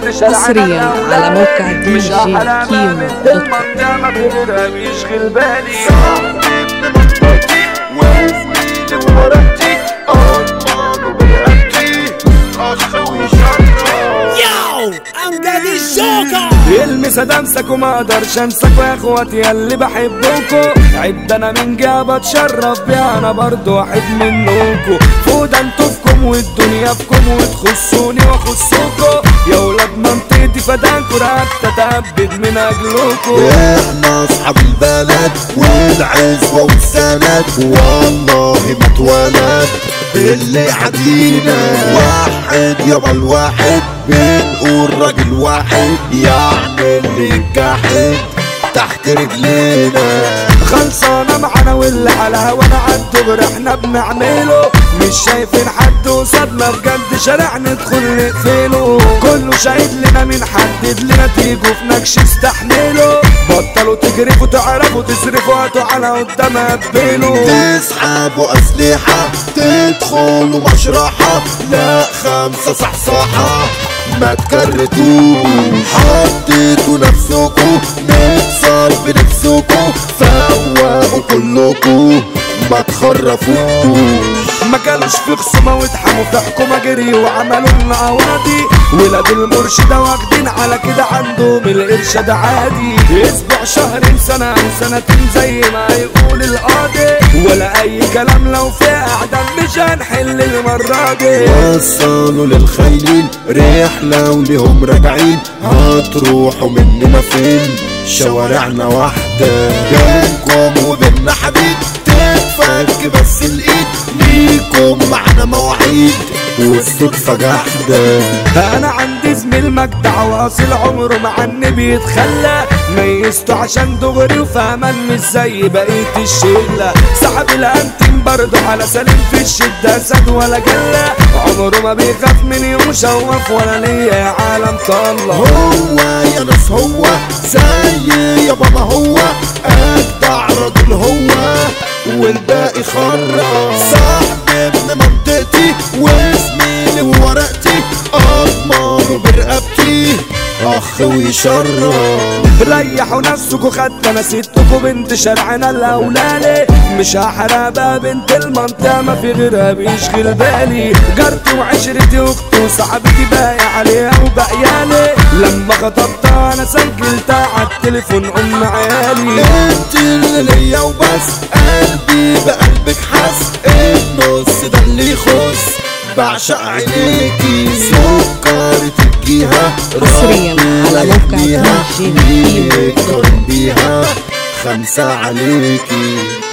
بنت شارعنا حصرياً على موقع دي مش جي أحلامنا. كيمو دوت كوم. المنطقة ما غيرها بيشغل بالي وزميلي وورقتي أضمن وبرقبتي أخ وشرف المسا دمسك وما اقدرش انساك يا اخواتي اللي بحبكوا عد انا من جابة اتشرف بيها انا برضو واحد منكوا فودا انتوا فيكم والدنيا فيكم وتخصوني واخصكوا يا ولاد منطقتي فدانكوا رقبت اتأبد من اجلكوا احنا اصحاب البلد والعزوة والسند والله ما اتولد اللي عدينا واحد يابا الواحد بنقول راجل واحد يعني اللي يجحد تحت رجلينا خلصانة معانا واللي على هوانا عالدغر احنا بنعمله مش شايفين حد قصادنا بجد شارع ندخل نقفله كله شاهد لنا مين حدد لنا تيجوا في نكش استحملوا بطلوا تجرفوا تعرفوا تصرفوا هاتوا على قدام قبلوا تسحبوا أسلحة تدخلوا مشرحة لا خمسة صحصحة ما تكرتوش حطيتوا نفسكوا نكسر بنفسكوا فوقوا كلكوا ما تخرفوش ما كانوش في خصومة واتحموا في حكومة جري وعملوا لنا قواضي ولاد المرشدة واخدين على كده عندهم الإرشاد عادي اسبوع شهرين سنة أو سنتين زي ما يقول القاضي ولا أي كلام لو في أعدام مش هنحل المرة دي وصلوا للخاينين رحلة وليهم راجعين هتروحوا مننا فين شوارعنا واحدة بينكم وبيننا حديد تتفك بس الايد ليكم معنا مواعيد والصدفة جحدة انا عندي زميل مجدع واصل عمره مع النبي بيتخلى ميزته عشان دغري وفهمان مش زي بقية الشلة صاحب الانتيم برضه على سليم في الشدة سد ولا جلة عمره ما بيخاف من مشوف ولا ليا يا عالم طلة هو يا ناس هو زي يا بابا هو اجدع راجل هو والباقي خرا صاحب ابن منطقتي وزميلي وورقتي اضمن برقبتي اخ ويشرف ريحوا نفسكوا خدت انا ستكوا بنت شارعنا الاولاني مش هحرقها بنت المنطقه ما في غيرها بيشغل بالي جارتي وعشرتي واختي وصاحبتي باقي عليها وبقيالي لما خطبتها انا سجلتها على التليفون ام عيالي انت اللي ليا وبس قلبي بقلبك حس النص ده اللي يخص بعشق عينيكي سكر تديها حصرياً على موقع يهنيها دي جي كيمو دوت كوم. يقارن بيها خمسة عليكي